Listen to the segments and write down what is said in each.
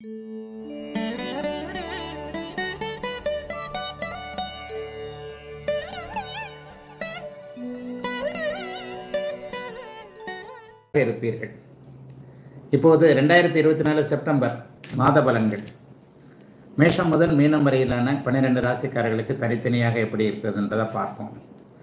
இருப்பீர்கள் இப்போது ரெண்டாயிரத்தி இருபத்தி நாலு செப்டம்பர் மாத பலன்கள் மேஷம் முதல் மீனம் வரையிலான பன்னிரெண்டு ராசிக்காரர்களுக்கு தனித்தனியாக எப்படி இருக்குதுன்றதை பார்ப்போம்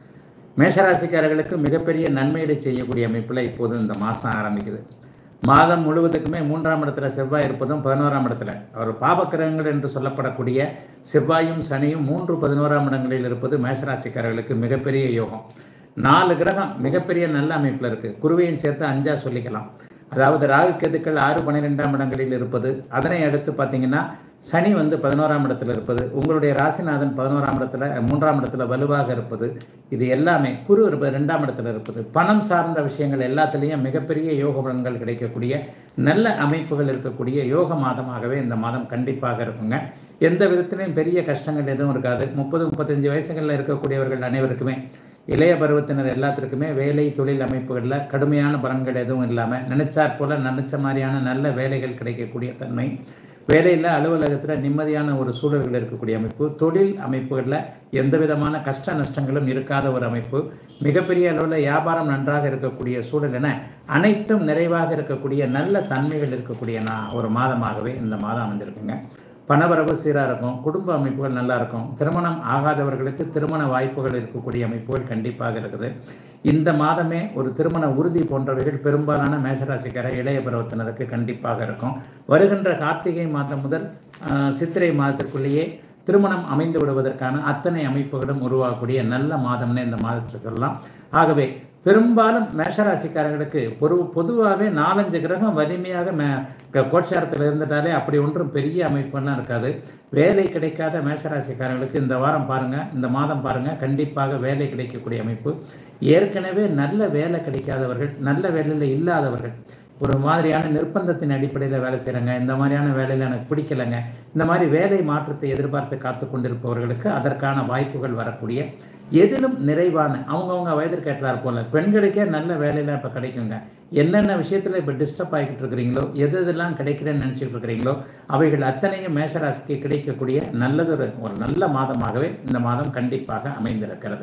மேஷராசிக்காரர்களுக்கு மிகப்பெரிய நன்மைகளை செய்யக்கூடிய அமைப்பில் இப்போது இந்த மாதம் ஆரம்பிக்குது மாதம் முழுவதுக்குமே மூன்றாம் இடத்துல செவ்வாய் இருப்பதும் பதினோராம் இடத்துல அவர் பாபக்கிரகங்கள் என்று சொல்லப்படக்கூடிய செவ்வாயும் சனியும் மூன்று பதினோராம் இடங்களில் இருப்பது மேஷராசிக்காரர்களுக்கு மிகப்பெரிய யோகம் நாலு கிரகம் மிகப்பெரிய நல்ல அமைப்பில் இருக்குது குருவையும் சேர்த்து அஞ்சா சொல்லிக்கலாம் அதாவது ராகு கேதுக்கள் ஆறு பன்னிரெண்டாம் இடங்களில் இருப்பது அதனை அடுத்து பார்த்தீங்கன்னா சனி வந்து பதினோராம் இடத்துல இருப்பது உங்களுடைய ராசிநாதன் பதினோராம் இடத்துல மூன்றாம் இடத்துல வலுவாக இருப்பது இது எல்லாமே குரு இருப்பது ரெண்டாம் இடத்துல இருப்பது பணம் சார்ந்த விஷயங்கள் எல்லாத்துலேயும் மிகப்பெரிய யோக பலன்கள் கிடைக்கக்கூடிய நல்ல அமைப்புகள் இருக்கக்கூடிய யோக மாதமாகவே இந்த மாதம் கண்டிப்பாக இருக்குங்க எந்த விதத்திலையும் பெரிய கஷ்டங்கள் எதுவும் இருக்காது முப்பது முப்பத்தஞ்சு வயசுகளில் இருக்கக்கூடியவர்கள் அனைவருக்குமே இளைய பருவத்தினர் எல்லாத்திற்குமே வேலை தொழில் அமைப்புகளில் கடுமையான பலன்கள் எதுவும் இல்லாமல் நினைச்சாற் போல நினைச்ச மாதிரியான நல்ல வேலைகள் கிடைக்கக்கூடிய தன்மை வேலையில் அலுவலகத்தில் நிம்மதியான ஒரு சூழல்கள் இருக்கக்கூடிய அமைப்பு தொழில் அமைப்புகளில் எந்த விதமான கஷ்ட நஷ்டங்களும் இருக்காத ஒரு அமைப்பு மிகப்பெரிய அளவில் வியாபாரம் நன்றாக இருக்கக்கூடிய சூழல் என அனைத்தும் நிறைவாக இருக்கக்கூடிய நல்ல தன்மைகள் இருக்கக்கூடிய நான் ஒரு மாதமாகவே இந்த மாதம் அமைஞ்சிருக்குங்க பணவரவு சீராக இருக்கும் குடும்ப அமைப்புகள் நல்லா இருக்கும் திருமணம் ஆகாதவர்களுக்கு திருமண வாய்ப்புகள் இருக்கக்கூடிய அமைப்புகள் கண்டிப்பாக இருக்குது இந்த மாதமே ஒரு திருமண உறுதி போன்றவைகள் பெரும்பாலான மேஷராசிக்கார இளைய பருவத்தினருக்கு கண்டிப்பாக இருக்கும் வருகின்ற கார்த்திகை மாதம் முதல் ஆஹ், சித்திரை மாதத்திற்குள்ளேயே திருமணம் அமைந்து விடுவதற்கான அத்தனை அமைப்புகளும் உருவாகக்கூடிய நல்ல மாதம்னு இந்த மாதத்தை சொல்லலாம் ஆகவே பெரும்பாலும் மேஷராசிக்காரர்களுக்கு பொது பொதுவாகவே நாலஞ்சு கிரகம் வலிமையாக மே க- கோட்சாரத்தில் இருந்துட்டாலே அப்படி ஒன்றும் பெரிய அமைப்புலாம் இருக்காது வேலை கிடைக்காத மேஷராசிக்காரர்களுக்கு இந்த வாரம் பாருங்கள் இந்த மாதம் பாருங்கள் கண்டிப்பாக வேலை கிடைக்கக்கூடிய அமைப்பு ஏற்கனவே நல்ல வேலை கிடைக்காதவர்கள் நல்ல வேலையில் இல்லாதவர்கள் ஒரு மாதிரியான நிர்பந்தத்தின் அடிப்படையில் வேலை செய்கிறாங்க இந்த மாதிரியான வேலையில் எனக்கு பிடிக்கலைங்க இந்த மாதிரி வேலை மாற்றத்தை எதிர்பார்த்து காத்து கொண்டிருப்பவர்களுக்கு அதற்கான வாய்ப்புகள் வரக்கூடிய எதிலும் நிறைவான அவங்கவுங்க வயதிற்கு ஏற்றார் போல பெண்களுக்கே நல்ல வேலையில் இப்போ கிடைக்குங்க என்னென்ன விஷயத்தில் இப்போ டிஸ்டர்ப் ஆகிக்கிட்டு இருக்கிறீங்களோ எது எதெல்லாம் கிடைக்கிறேன்னு நினச்சிட்டு இருக்கிறீங்களோ அவைகள் அத்தனையும் மேஷராசிக்கு கிடைக்கக்கூடிய நல்லதொரு ஒரு நல்ல மாதமாகவே இந்த மாதம் கண்டிப்பாக அமைந்திருக்கிறது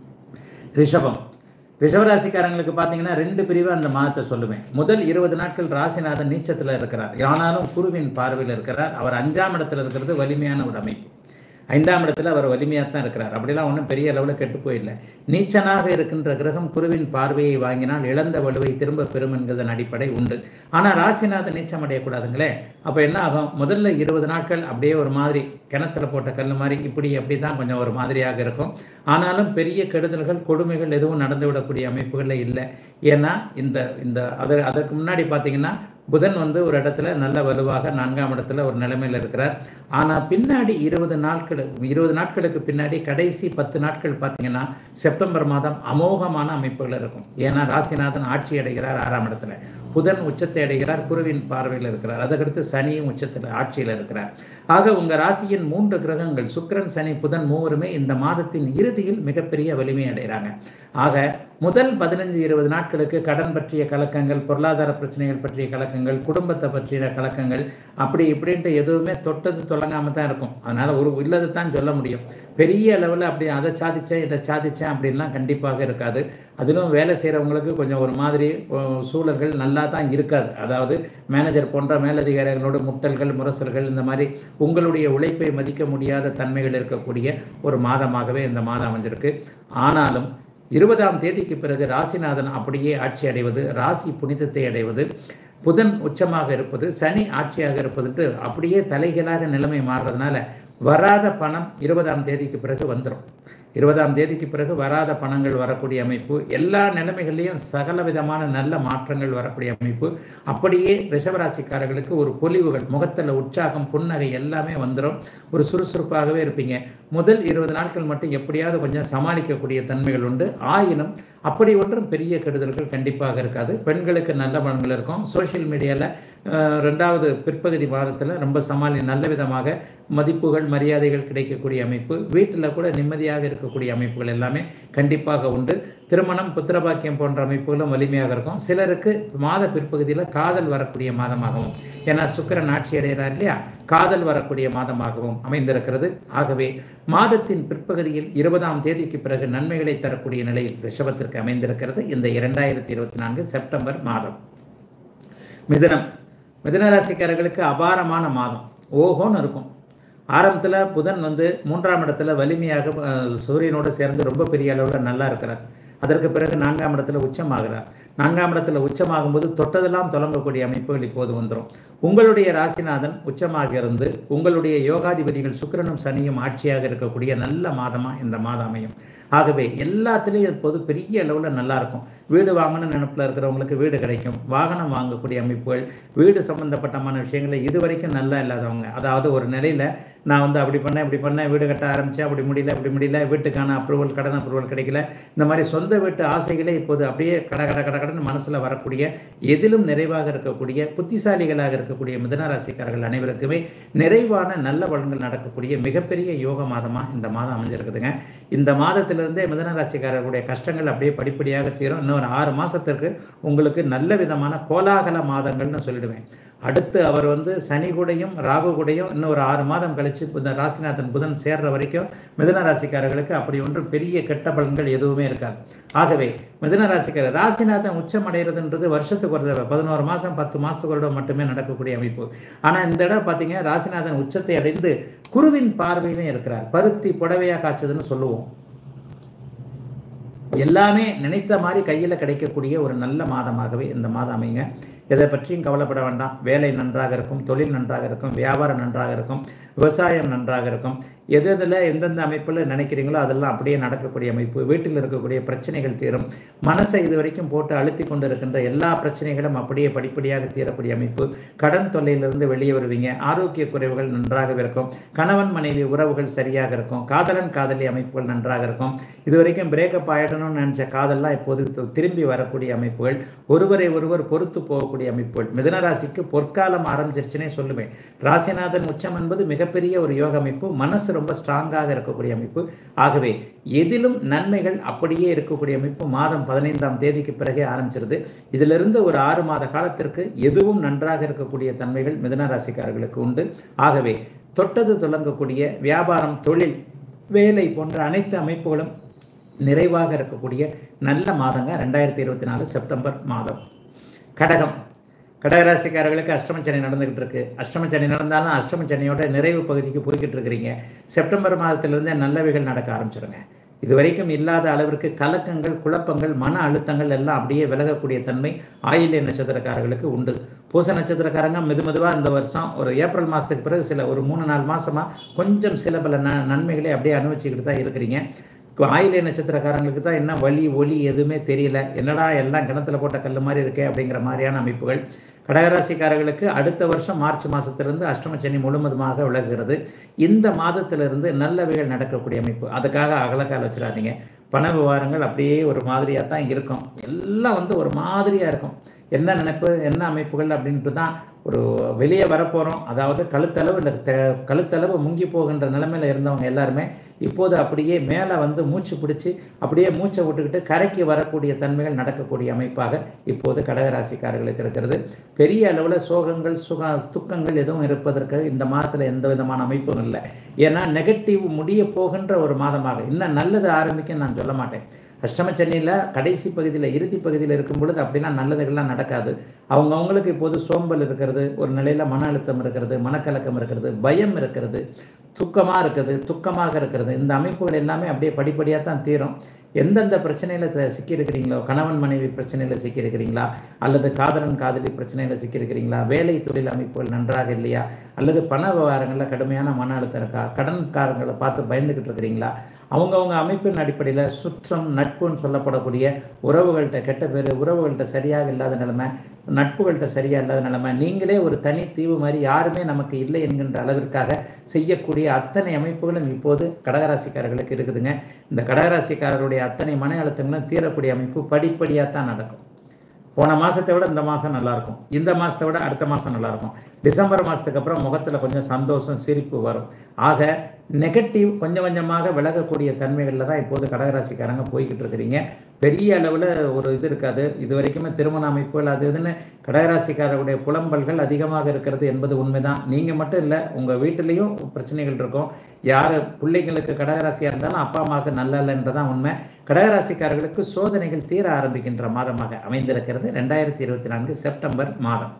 ரிஷபம் ரிஷபராசிக்காரங்களுக்கு பார்த்தீங்கன்னா ரெண்டு பிரிவு அந்த மாதத்தை சொல்லுவேன் முதல் இருபது நாட்கள் ராசிநாதன் நீச்சத்தில் இருக்கிறார் ஆனாலும் குருவின் பார்வையில் இருக்கிறார் அவர் அஞ்சாம் இடத்துல இருக்கிறது வலிமையான ஒரு அமைப்பு ஐந்தாம் இடத்துல அவர் வலிமையாக தான் இருக்கிறார் அப்படிலாம் ஒன்றும் பெரிய அளவில் கெட்டு போயில்லை நீச்சனாக இருக்கின்ற கிரகம் குருவின் பார்வையை வாங்கினால் இழந்த வலுவை திரும்ப பெறும் என்கிறதன் அடிப்படை உண்டு ஆனால் ராசிநாதன் நீச்சம் அடையக்கூடாதுங்களே அப்போ என்ன ஆகும் முதல்ல இருபது நாட்கள் அப்படியே ஒரு மாதிரி கிணத்துல போட்ட கல் மாதிரி இப்படி அப்படி தான் கொஞ்சம் ஒரு மாதிரியாக இருக்கும் ஆனாலும் பெரிய கெடுதல்கள் கொடுமைகள் எதுவும் நடந்துவிடக்கூடிய அமைப்புகளில் இல்லை ஏன்னா இந்த இந்த அது அதற்கு முன்னாடி பார்த்தீங்கன்னா புதன் வந்து ஒரு இடத்துல நல்ல வலுவாக நான்காம் இடத்துல ஒரு நிலைமையில் இருக்கிறார் ஆனால் பின்னாடி இருபது நாட்கள் இருபது நாட்களுக்கு பின்னாடி கடைசி பத்து நாட்கள் பார்த்தீங்கன்னா செப்டம்பர் மாதம் அமோகமான அமைப்புகள் இருக்கும் ஏன்னா ராசிநாதன் ஆட்சி அடைகிறார் ஆறாம் இடத்துல புதன் உச்சத்தை அடைகிறார் குருவின் பார்வையில் இருக்கிறார் அதுக்கடுத்து சனியும் உச்சத்தில் ஆட்சியில் இருக்கிறார் ஆக உங்கள் ராசியின் மூன்று கிரகங்கள் சுக்கிரன் சனி புதன் மூவருமே இந்த மாதத்தின் இறுதியில் மிகப்பெரிய வலிமை அடைகிறாங்க ஆக முதல் பதினஞ்சு இருபது நாட்களுக்கு கடன் பற்றிய கலக்கங்கள் பொருளாதார பிரச்சனைகள் பற்றிய கலக்கங்கள் குடும்பத்தை பற்றிய கலக்கங்கள் அப்படி இப்படின்ட்டு எதுவுமே தொட்டது தொடங்காம தான் இருக்கும் அதனால் ஒரு உள்ளதை தான் சொல்ல முடியும் பெரிய அளவில் அப்படி அதை சாதிச்சேன் இதை சாதிச்சேன் அப்படின்லாம் கண்டிப்பாக இருக்காது அதிலும் வேலை செய்கிறவங்களுக்கு கொஞ்சம் ஒரு மாதிரி ஓ, சூழல்கள் நல்லா தான் இருக்காது அதாவது மேனேஜர் போன்ற மேலதிகாரிகளோட முட்டல்கள் முரசல்கள் இந்த மாதிரி உங்களுடைய உழைப்பை மதிக்க முடியாத தன்மைகள் இருக்கக்கூடிய ஒரு மாதமாகவே இந்த மாதம் அமைஞ்சிருக்கு ஆனாலும் இருபதாம் தேதிக்கு பிறகு ராசிநாதன் அப்படியே ஆட்சி அடைவது ராசி புனிதத்தை அடைவது புதன் உச்சமாக இருப்பது சனி ஆட்சியாக இருப்பதுட்டு அப்படியே தலைகளாக நிலைமை மாறுறதுனால வராத பணம் இருபதாம் தேதிக்கு பிறகு வந்துடும் இருபதாம் தேதிக்கு பிறகு வராத பணங்கள் வரக்கூடிய அமைப்பு எல்லா நிலைமைகள்லையும் சகல விதமான நல்ல மாற்றங்கள் வரக்கூடிய அமைப்பு அப்படியே ரிஷபராசிக்காரர்களுக்கு ஒரு பொலிவுகள் முகத்தில் உற்சாகம் புன்னகை எல்லாமே வந்துடும் ஒரு சுறுசுறுப்பாகவே இருப்பீங்க முதல் இருபது நாட்கள் மட்டும் எப்படியாவது கொஞ்சம் சமாளிக்கக்கூடிய தன்மைகள் உண்டு ஆயினும் அப்படி ஒன்றும் பெரிய கெடுதல்கள் கண்டிப்பாக இருக்காது பெண்களுக்கு நல்ல பலன்கள் இருக்கும் சோஷியல் மீடியாவில் ரெண்டாவது பிற்பகுதி மாதத்தில் ரொம்ப சமாளி நல்ல விதமாக மதிப்புகள் மரியாதைகள் கிடைக்கக்கூடிய அமைப்பு வீட்டில் கூட நிம்மதியாக இருக்க இருக்கக்கூடிய அமைப்புகள் எல்லாமே கண்டிப்பாக உண்டு திருமணம் புத்திரபாக்கியம் போன்ற அமைப்புகளும் வலிமையாக இருக்கும் சிலருக்கு மாத பிற்பகுதியில் காதல் வரக்கூடிய மாதமாகவும் ஏன்னா சுக்கிரன் ஆட்சி அடைகிறார் இல்லையா காதல் வரக்கூடிய மாதமாகவும் அமைந்திருக்கிறது ஆகவே மாதத்தின் பிற்பகுதியில் இருபதாம் தேதிக்கு பிறகு நன்மைகளை தரக்கூடிய நிலையில் ரிஷபத்திற்கு அமைந்திருக்கிறது இந்த இரண்டாயிரத்தி இருபத்தி நான்கு செப்டம்பர் மாதம் மிதுனம் மிதுன ராசிக்காரர்களுக்கு அபாரமான மாதம் ஓஹோன்னு இருக்கும் ஆரம்பத்தில் புதன் வந்து மூன்றாம் இடத்துல வலிமையாக அஹ், சூரியனோடு சேர்ந்து ரொம்ப பெரிய அளவில் நல்லா இருக்கிறார் அதற்கு பிறகு நான்காம் இடத்துல உச்சமாகிறார் நான்காம் இடத்துல உச்சமாகும்போது தொட்டதெல்லாம் தொடங்கக்கூடிய அமைப்புகள் இப்போது வந்துடும் உங்களுடைய ராசிநாதன் உச்சமாக இருந்து உங்களுடைய யோகாதிபதிகள் சுக்கிரனும் சனியும் ஆட்சியாக இருக்கக்கூடிய நல்ல மாதமாக இந்த மாதம் அமையும் ஆகவே எல்லாத்துலேயும் இப்போது பெரிய அளவில் நல்லா இருக்கும் வீடு வாங்கணும்னு நினப்பில் இருக்கிறவங்களுக்கு வீடு கிடைக்கும் வாகனம் வாங்கக்கூடிய அமைப்புகள் வீடு சம்பந்தப்பட்டமான விஷயங்களை இதுவரைக்கும் நல்லா இல்லாதவங்க அதாவது ஒரு நிலையில் நான் வந்து அப்படி பண்ணேன் இப்படி பண்ணேன் வீடு கட்ட ஆரம்பித்தேன் அப்படி முடியல அப்படி முடியல வீட்டுக்கான அப்ரூவல் கடன் அப்ரூவல் கிடைக்கல இந்த மாதிரி சொந்த வீட்டு ஆசைகளே இப்போது அப்படியே கட கட கட கடன்னு மனசில் வரக்கூடிய எதிலும் நிறைவாக இருக்கக்கூடிய புத்திசாலிகளாக இருக்கக்கூடிய மிதன ராசிக்காரர்கள் அனைவருக்குமே நிறைவான நல்ல பலன்கள் நடக்கக்கூடிய மிகப்பெரிய யோக மாதமாக இந்த மாதம் அமைஞ்சிருக்குதுங்க இந்த மாதத்திலிருந்தே மிதன ராசிக்காரர்களுடைய கஷ்டங்கள் அப்படியே படிப்படியாக தீரும் இன்னொரு ஆறு மாதத்திற்கு உங்களுக்கு நல்ல விதமான கோலாகல மாதங்கள்னு சொல்லிடுவேன் அடுத்து அவர் வந்து சனி கூடையும் ராகு கூடையும் இன்னும் ஒரு ஆறு மாதம் கழித்து இந்த ராசிநாதன் புதன் சேர்ற வரைக்கும் மிதன ராசிக்காரர்களுக்கு அப்படி ஒன்றும் பெரிய கெட்ட பலன்கள் எதுவுமே இருக்காது ஆகவே மிதன ராசிக்காரர் ராசிநாதன் உச்சம் அடைகிறதுன்றது வருஷத்துக்கு ஒரு தடவை பதினோரு மாதம் பத்து மாதத்துக்கு ஒரு தடவை மட்டுமே நடக்கக்கூடிய அமைப்பு ஆனால் இந்த இடம் பார்த்தீங்க ராசிநாதன் உச்சத்தை அடைந்து குருவின் பார்வையிலும் இருக்கிறார் பருத்தி புடவையாக காய்ச்சதுன்னு சொல்லுவோம் எல்லாமே நினைத்த மாதிரி கையில் கிடைக்கக்கூடிய ஒரு நல்ல மாதமாகவே இந்த மாதம் அமைங்க எதை பற்றியும் கவலைப்பட வேண்டாம் வேலை நன்றாக இருக்கும் தொழில் நன்றாக இருக்கும் வியாபாரம் நன்றாக இருக்கும் விவசாயம் நன்றாக இருக்கும் எது எதில் எந்தெந்த அமைப்பில் நினைக்கிறீங்களோ அதெல்லாம் அப்படியே நடக்கக்கூடிய அமைப்பு வீட்டில் இருக்கக்கூடிய பிரச்சனைகள் தீரும் மனசை இது வரைக்கும் போட்டு அழுத்தி கொண்டு இருக்கின்ற எல்லா பிரச்சனைகளும் அப்படியே படிப்படியாக தீரக்கூடிய அமைப்பு கடன் தொல்லையிலிருந்து வெளியே வருவீங்க ஆரோக்கிய குறைவுகள் நன்றாக இருக்கும் கணவன் மனைவி உறவுகள் சரியாக இருக்கும் காதலன் காதலி அமைப்புகள் நன்றாக இருக்கும் இது வரைக்கும் பிரேக்கப் ஆகிடணும்னு நினச்ச காதல்லாம் இப்போது தி- திரும்பி வரக்கூடிய அமைப்புகள் ஒருவரை ஒருவர் பொறுத்து போகக்கூடிய அமைப்புகள் மிதன ராசிக்கு பொற்காலம் ஆரம்பிச்சிருச்சுனே சொல்லுவேன் ராசிநாதன் உச்சம் என்பது மிகப்பெரிய ஒரு யோக அமைப்பு மனசு ரொம்ப ஸ்ட்ராங்காக இருக்கக்கூடிய அமைப்பு ஆகவே எதிலும் நன்மைகள் அப்படியே இருக்கக்கூடிய அமைப்பு மாதம் பதினைந்தாம் தேதிக்கு பிறகே ஆரம்பிச்சிருது இதிலிருந்து ஒரு ஆறு மாத காலத்திற்கு எதுவும் நன்றாக இருக்கக்கூடிய தன்மைகள் மிதன ராசிக்காரர்களுக்கு உண்டு ஆகவே தொட்டது தொடங்கக்கூடிய வியாபாரம் தொழில் வேலை போன்ற அனைத்து அமைப்புகளும் நிறைவாக இருக்கக்கூடிய நல்ல மாதங்க ரெண்டாயிரத்தி இருபத்தி நாலு செப்டம்பர் மாதம் கடகம் கடகராசிக்காரர்களுக்கு அஷ்டமச்சனி நடந்துகிட்டு இருக்கு அஷ்டமச்சனி நடந்தாலும் அஷ்டமச்சனியோட நிறைவு பகுதிக்கு போய்கிட்டு இருக்கிறீங்க செப்டம்பர் மாதத்திலிருந்தே நல்லவைகள் நடக்க ஆரம்பிச்சிருங்க இது வரைக்கும் இல்லாத அளவிற்கு கலக்கங்கள் குழப்பங்கள் மன அழுத்தங்கள் எல்லாம் அப்படியே விலகக்கூடிய தன்மை ஆயில்ய நட்சத்திரக்காரர்களுக்கு உண்டு பூச நட்சத்திரக்காரங்க மெது மெதுவாக இந்த வருஷம் ஒரு ஏப்ரல் மாதத்துக்கு பிறகு சில ஒரு மூணு நாலு மாசமாக கொஞ்சம் சில பல ந நன்மைகளை அப்படியே அனுபவிச்சுக்கிட்டு தான் இருக்கிறீங்க ஆயிலே நட்சத்திரக்காரங்களுக்கு தான் என்ன வலி ஒலி எதுவுமே தெரியல என்னடா எல்லாம் கிணத்துல போட்ட கல் மாதிரி இருக்கே அப்படிங்கிற மாதிரியான அமைப்புகள் கடகராசிக்காரர்களுக்கு அடுத்த வருஷம் மார்ச் மாதத்திலிருந்து அஷ்டமச்சனி முழுவதுமாக விலகுகிறது இந்த மாதத்திலிருந்து நல்லவைகள் நடக்கக்கூடிய அமைப்பு அதுக்காக அகலக்கால் வச்சிடாதீங்க பண விவகாரங்கள் அப்படியே ஒரு மாதிரியாக தான் இருக்கும் எல்லாம் வந்து ஒரு மாதிரியாக இருக்கும் என்ன நினைப்பு என்ன அமைப்புகள் அப்படின்ட்டு தான் ஒரு வெளியே வரப்போகிறோம் அதாவது கழுத்தளவு இந்த த- கழுத்தளவு முங்கி போகின்ற நிலைமையில் இருந்தவங்க எல்லாருமே இப்போது அப்படியே மேலே வந்து மூச்சு பிடிச்சி அப்படியே மூச்சை விட்டுக்கிட்டு கரைக்கு வரக்கூடிய தன்மைகள் நடக்கக்கூடிய அமைப்பாக இப்போது கடகராசிக்காரர்களுக்கு இருக்கிறது பெரிய அளவில் சோகங்கள் சுக துக்கங்கள் எதுவும் இருப்பதற்கு இந்த மாதத்தில் எந்த விதமான அமைப்பும் இல்லை ஏன்னா நெகட்டிவ் முடிய போகின்ற ஒரு மாதமாக இன்னும் நல்லது ஆரம்பிக்க நான் சொல்ல மாட்டேன் அஷ்டமச்சனியில் கடைசி பகுதியில் இறுதி பகுதியில் இருக்கும் பொழுது அப்படிலாம் நல்லதுகள்லாம் நடக்காது அவங்கவுங்களுக்கு இப்போது சோம்பல் இருக்கிறது ஒரு நிலையில் மன அழுத்தம் இருக்கிறது மனக்கலக்கம் இருக்கிறது பயம் இருக்கிறது துக்கமாக இருக்குது துக்கமாக இருக்கிறது இந்த அமைப்புகள் எல்லாமே அப்படியே படிப்படியாக தான் தீரும் எந்தெந்த பிரச்சனையில் சிக்கியிருக்கிறீங்களோ கணவன் மனைவி பிரச்சனையில் சிக்கியிருக்கிறீங்களா அல்லது காதலன் காதலி பிரச்சனையில் சிக்கியிருக்கிறீங்களா வேலை தொழில் அமைப்புகள் நன்றாக இல்லையா அல்லது பண விவகாரங்களில் கடுமையான மன அழுத்தம் இருக்கா கடன்காரங்களை பார்த்து பயந்துக்கிட்டு இருக்கிறீங்களா அவங்கவுங்க அமைப்பின் அடிப்படையில் சுற்றம் நட்புன்னு சொல்லப்படக்கூடிய உறவுகள்கிட்ட கெட்ட பேர் உறவுகள்கிட்ட சரியாக இல்லாத நிலைமை நட்புகள்கிட்ட சரியாக இல்லாத நிலைமை நீங்களே ஒரு தனி தீவு மாதிரி யாருமே நமக்கு இல்லை என்கின்ற அளவிற்காக செய்யக்கூடிய அத்தனை அமைப்புகளும் இப்போது கடகராசிக்காரர்களுக்கு இருக்குதுங்க இந்த கடகராசிக்காரருடைய அத்தனை மன அழுத்தங்களும் தீரக்கூடிய அமைப்பு படிப்படியாக தான் நடக்கும் போன மாதத்தை விட இந்த மாதம் நல்லாயிருக்கும் இந்த மாதத்தை விட அடுத்த மாதம் நல்லாயிருக்கும் டிசம்பர் மாதத்துக்கு அப்புறம் முகத்தில் கொஞ்சம் சந்தோஷம் சிரிப்பு வரும் ஆக நெகட்டிவ் கொஞ்சம் கொஞ்சமாக விலகக்கூடிய தன்மைகளில் தான் இப்போது கடகராசிக்காரங்க போய்கிட்டு இருக்கிறீங்க பெரிய அளவில் ஒரு இது இருக்காது இது வரைக்குமே திருமண அமைப்புகள் அது இதுன்னு கடகராசிக்காரருடைய புலம்பல்கள் அதிகமாக இருக்கிறது என்பது உண்மைதான் நீங்கள் மட்டும் இல்லை உங்கள் வீட்டிலையும் பிரச்சனைகள் இருக்கும் யார் பிள்ளைங்களுக்கு கடகராசியாக இருந்தாலும் அப்பா அம்மாவுக்கு நல்ல இல்லைன்றதான் உண்மை கடகராசிக்காரர்களுக்கு சோதனைகள் தீர ஆரம்பிக்கின்ற மாதமாக அமைந்திருக்கிறது ரெண்டாயிரத்தி இருபத்தி நான்கு செப்டம்பர் மாதம்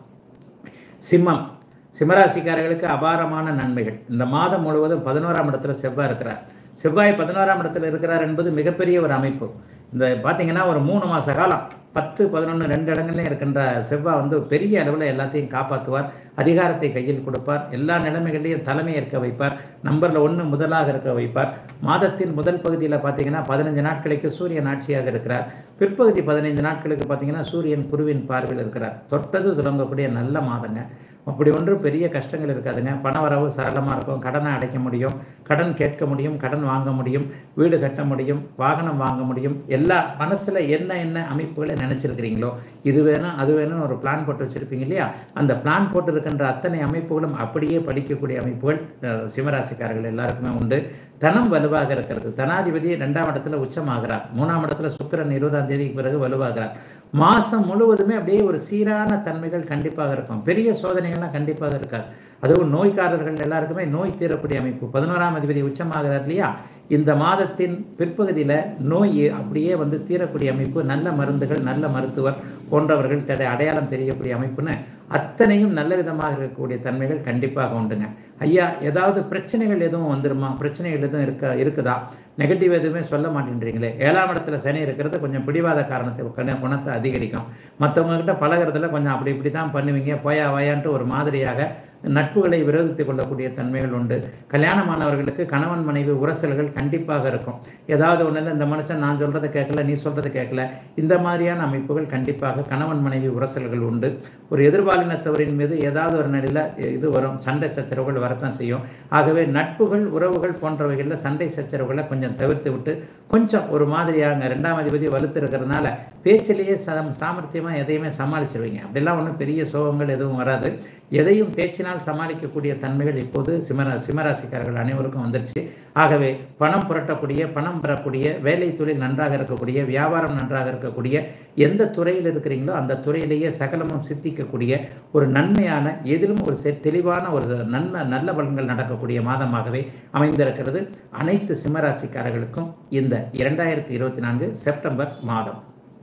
சிம்மம் சிம்மராசிக்காரர்களுக்கு அபாரமான நன்மைகள் இந்த மாதம் முழுவதும் பதினோராம் இடத்துல செவ்வாய் இருக்கிறார் செவ்வாய் பதினோராம் இடத்துல இருக்கிறார் என்பது மிகப்பெரிய ஒரு அமைப்பு இந்த பார்த்தீங்கன்னா ஒரு மூணு மாத காலம் பத்து பதினொன்று ரெண்டு இடங்கள்லையும் இருக்கின்ற செவ்வாய் வந்து பெரிய அளவில் எல்லாத்தையும் காப்பாற்றுவார் அதிகாரத்தை கையில் கொடுப்பார் எல்லா நிலைமைகளையும் தலைமை ஏற்க வைப்பார் நம்பரில் ஒன்று முதலாக இருக்க வைப்பார் மாதத்தின் முதல் பகுதியில் பார்த்தீங்கன்னா பதினஞ்சு நாட்களுக்கு சூரியன் ஆட்சியாக இருக்கிறார் பிற்பகுதி பதினைந்து நாட்களுக்கு பார்த்தீங்கன்னா சூரியன் குருவின் பார்வையில் இருக்கிறார் தொட்டது தொடங்கக்கூடிய நல்ல மாதங்க அப்படி ஒன்றும் பெரிய கஷ்டங்கள் இருக்காதுங்க பண வரவு சரளமாக இருக்கும் கடனை அடைக்க முடியும் கடன் கேட்க முடியும் கடன் வாங்க முடியும் வீடு கட்ட முடியும் வாகனம் வாங்க முடியும் எல்லா மனசில் என்ன என்ன அமைப்புகளை நினச்சிருக்கிறீங்களோ இது வேணும் அது வேணும்னு ஒரு பிளான் போட்டு வச்சுருப்பீங்க இல்லையா அந்த பிளான் போட்டு இருக்கின்ற அத்தனை அமைப்புகளும் அப்படியே படிக்கக்கூடிய அமைப்புகள் அஹ், சிம்மராசிக்காரர்கள் எல்லாருக்குமே உண்டு தனம் வலுவாக இருக்கிறது தனாதிபதி ரெண்டாம் இடத்துல உச்சமாகிறார் மூணாம் இடத்துல சுக்கிரன் இருபதாம் தேதிக்கு பிறகு வலுவாகிறார் மாதம் முழுவதுமே அப்படியே ஒரு சீரான தன்மைகள் கண்டிப்பாக இருக்கும் பெரிய சோதனைகள்லாம் கண்டிப்பாக இருக்காது அதுவும் நோய்க்காரர்கள் எல்லாருக்குமே நோய் தீரக்கூடிய அமைப்பு பதினோராம் அதிபதி உச்சமாகிறார் இல்லையா இந்த மாதத்தின் பிற்பகுதியில் நோய் அப்படியே வந்து தீரக்கூடிய அமைப்பு நல்ல மருந்துகள் நல்ல மருத்துவர் போன்றவர்கள் தடை அடையாளம் தெரியக்கூடிய அமைப்புன்னு அத்தனையும் நல்ல விதமாக இருக்கக்கூடிய தன்மைகள் கண்டிப்பாக உண்டுங்க ஐயா ஏதாவது பிரச்சனைகள் எதுவும் வந்துருமா பிரச்சனைகள் எதுவும் இருக்க இருக்குதா நெகட்டிவ் எதுவுமே சொல்ல மாட்டேன்றீங்களே ஏழாம் இடத்துல சனி இருக்கிறது கொஞ்சம் பிடிவாத காரணத்தை கண- குணத்தை அதிகரிக்கும் மற்றவங்க கிட்ட பழகுறதுல கொஞ்சம் அப்படி இப்படி தான் பண்ணுவீங்க போயா வாயான்ட்டு ஒரு மாதிரியாக நட்புகளை விரோதித்துக் கொள்ளக்கூடிய தன்மைகள் உண்டு கல்யாணமானவர்களுக்கு கணவன் மனைவி உரசல்கள் கண்டிப்பாக இருக்கும் ஏதாவது ஒன்றில் இந்த மனுஷன் நான் சொல்கிறத கேட்கல நீ சொல்கிறத கேட்கல இந்த மாதிரியான அமைப்புகள் கண்டிப்பாக கணவன் மனைவி உரசல்கள் உண்டு ஒரு எதிர்பாலினத்தவரின் மீது ஏதாவது ஒரு நிலையில் இது வரும் சண்டை சச்சரவுகள் வரத்தான் செய்யும் ஆகவே நட்புகள் உறவுகள் போன்றவைகளில் சண்டை சச்சரவுகளை கொஞ்சம் தவிர்த்து விட்டு கொஞ்சம் ஒரு மாதிரியாக ரெண்டாம் அதிபதி வலுத்து இருக்கிறதுனால பேச்சிலேயே சம் சாமர்த்தியமாக எதையுமே சமாளிச்சிருவீங்க அப்படிலாம் ஒன்றும் பெரிய சோகங்கள் எதுவும் வராது எதையும் பேச்சினால் சமாளிக்கக்கூடிய தன்மைகள் இப்போது சிம்மரா சிம்மராசிக்காரர்கள் அனைவருக்கும் வந்துருச்சு ஆகவே பணம் புரட்டக்கூடிய பணம் பெறக்கூடிய வேலை தொழில் நன்றாக இருக்கக்கூடிய வியாபாரம் நன்றாக இருக்கக்கூடிய எந்த துறையில் இருக்கிறீங்களோ அந்த துறையிலேயே சகலமும் சித்திக்கக்கூடிய ஒரு நன்மையான எதிலும் ஒரு செ- தெளிவான ஒரு நன்மை நல்ல பலன்கள் நடக்கக்கூடிய மாதமாகவே அமைந்திருக்கிறது அனைத்து சிம்மராசிக்காரர்களுக்கும் இந்த இரண்டாயிரத்தி இருபத்தி நான்கு செப்டம்பர் மாதம்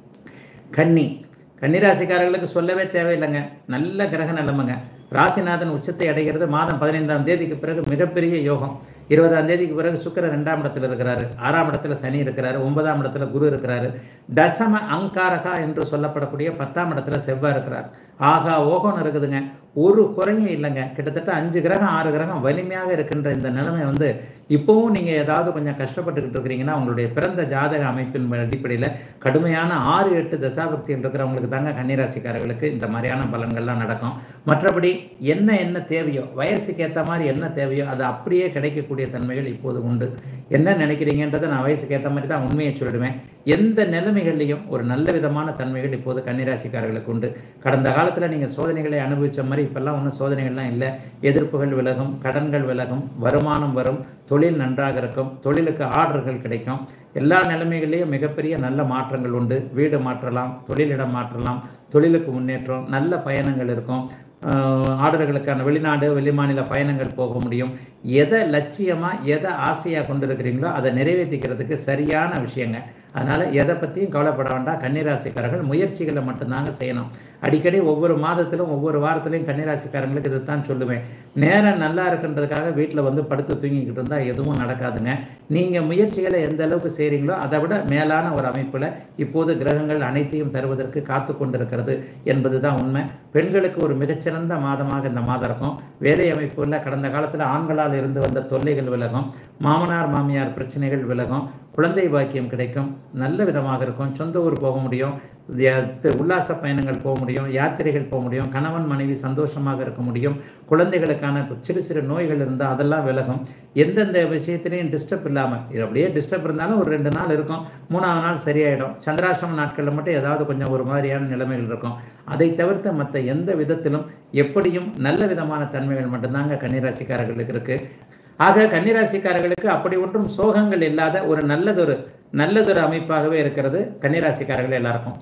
கன்னி கன்னிராசிக்காரர்களுக்கு சொல்லவே தேவையில்லைங்க நல்ல கிரக நிலைமைங்க ராசிநாதன் உச்சத்தை அடைகிறது மாதம் பதினைந்தாம் தேதிக்கு பிறகு மிகப்பெரிய யோகம் இருபதாம் தேதிக்கு பிறகு சுக்கிரன் ரெண்டாம் இடத்துல இருக்கிறாரு ஆறாம் இடத்துல சனி இருக்கிறாரு ஒன்பதாம் இடத்துல குரு இருக்கிறாரு தசம அங்காரகா என்று சொல்லப்படக்கூடிய பத்தாம் இடத்துல செவ்வாய் இருக்கிறார் ஆகா ஓகோன்னு இருக்குதுங்க ஒரு குறையும் இல்லைங்க கிட்டத்தட்ட அஞ்சு கிரகம் ஆறு கிரகம் வலிமையாக இருக்கின்ற இந்த நிலைமை வந்து இப்போவும் நீங்கள் ஏதாவது கொஞ்சம் கஷ்டப்பட்டுக்கிட்டு இருக்கிறீங்கன்னா உங்களுடைய பிறந்த ஜாதக அமைப்பின் அடிப்படையில் கடுமையான ஆறு எட்டு தசாபக்திகள் இருக்கிறவங்களுக்கு தாங்க கன்னிராசிக்காரர்களுக்கு இந்த மாதிரியான பலன்கள்லாம் நடக்கும் மற்றபடி என்ன என்ன தேவையோ வயசுக்கு ஏற்ற மாதிரி என்ன தேவையோ அது அப்படியே கிடைக்கக்கூடிய தன்மைகள் இப்போது உண்டு என்ன நினைக்கிறீங்கன்றதை நான் வயசுக்கு ஏற்ற மாதிரி தான் உண்மையை சொல்லிடுவேன் எந்த நிலைமைகள்லையும் ஒரு நல்ல விதமான தன்மைகள் இப்போது கன்னிராசிக்காரர்களுக்கு உண்டு கடந்த காலத்தில் நீங்கள் சோதனைகளை அனுபவித்த மாதிரி இப்போல்லாம் ஒன்றும் சோதனைகள்லாம் இல்லை எதிர்ப்புகள் விலகும் கடன்கள் விலகும் வருமானம் வரும் தொழில் நன்றாக இருக்கும் தொழிலுக்கு ஆர்டர்கள் கிடைக்கும் எல்லா நிலைமைகள்லையும் மிகப்பெரிய நல்ல மாற்றங்கள் உண்டு வீடு மாற்றலாம் தொழிலிடம் மாற்றலாம் தொழிலுக்கு முன்னேற்றம் நல்ல பயணங்கள் இருக்கும் ஆஹ் ஆர்டர்களுக்கான வெளிநாடு வெளிமாநில பயணங்கள் போக முடியும் எதை லட்சியமாக எதை ஆசையாக கொண்டு இருக்கிறீங்களோ அதை நிறைவேற்றிக்கிறதுக்கு சரியான விஷயங்க அதனால் எதை பற்றியும் கவலைப்பட வேண்டாம் கன்னிராசிக்காரர்கள் முயற்சிகளை மட்டும்தாங்க செய்யணும் அடிக்கடி ஒவ்வொரு மாதத்திலும் ஒவ்வொரு வாரத்திலையும் கன்னிராசிக்காரங்களுக்கு இதை தான் சொல்லுவேன் நேரம் நல்லா இருக்குன்றதுக்காக வீட்டில் வந்து படுத்து தூங்கிக்கிட்டு இருந்தால் எதுவும் நடக்காதுங்க நீங்கள் முயற்சிகளை எந்த அளவுக்கு செய்கிறீங்களோ அதை விட மேலான ஒரு அமைப்பில் இப்போது கிரகங்கள் அனைத்தையும் தருவதற்கு காத்து கொண்டிருக்கிறது என்பது தான் உண்மை பெண்களுக்கு ஒரு மிகச்சிறந்த மாதமாக இந்த மாதம் இருக்கும் வேலை அமைப்புகளில் கடந்த காலத்தில் ஆண்களால் இருந்து வந்த தொல்லைகள் விலகும் மாமனார் மாமியார் பிரச்சனைகள் விலகும் குழந்தை பாக்கியம் கிடைக்கும் நல்ல விதமாக இருக்கும் சொந்த ஊர் போக முடியும் யா- உல்லாச பயணங்கள் போக முடியும் யாத்திரைகள் போக முடியும் கணவன் மனைவி சந்தோஷமாக இருக்க முடியும் குழந்தைகளுக்கான இப்ப சிறு சிறு நோய்கள் இருந்தால் அதெல்லாம் விலகும் எந்தெந்த விஷயத்திலையும் டிஸ்டர்ப் இல்லாமல் இது அப்படியே டிஸ்டர்ப் இருந்தாலும் ஒரு ரெண்டு நாள் இருக்கும் மூணாவது நாள் சரியாயிடும் சந்திராசிரம நாட்களில் மட்டும் ஏதாவது கொஞ்சம் ஒரு மாதிரியான நிலைமைகள் இருக்கும் அதை தவிர்த்து மற்ற எந்த விதத்திலும் எப்படியும் நல்ல விதமான தன்மைகள் மட்டும்தாங்க கன்னிராசிக்காரர்களுக்கு இருக்கு ஆக கன்னிராசிக்காரர்களுக்கு அப்படி ஒன்றும் சோகங்கள் இல்லாத ஒரு நல்லதொரு நல்லதொரு அமைப்பாகவே இருக்கிறது கன்னிராசிக்காரர்கள் எல்லாருக்கும்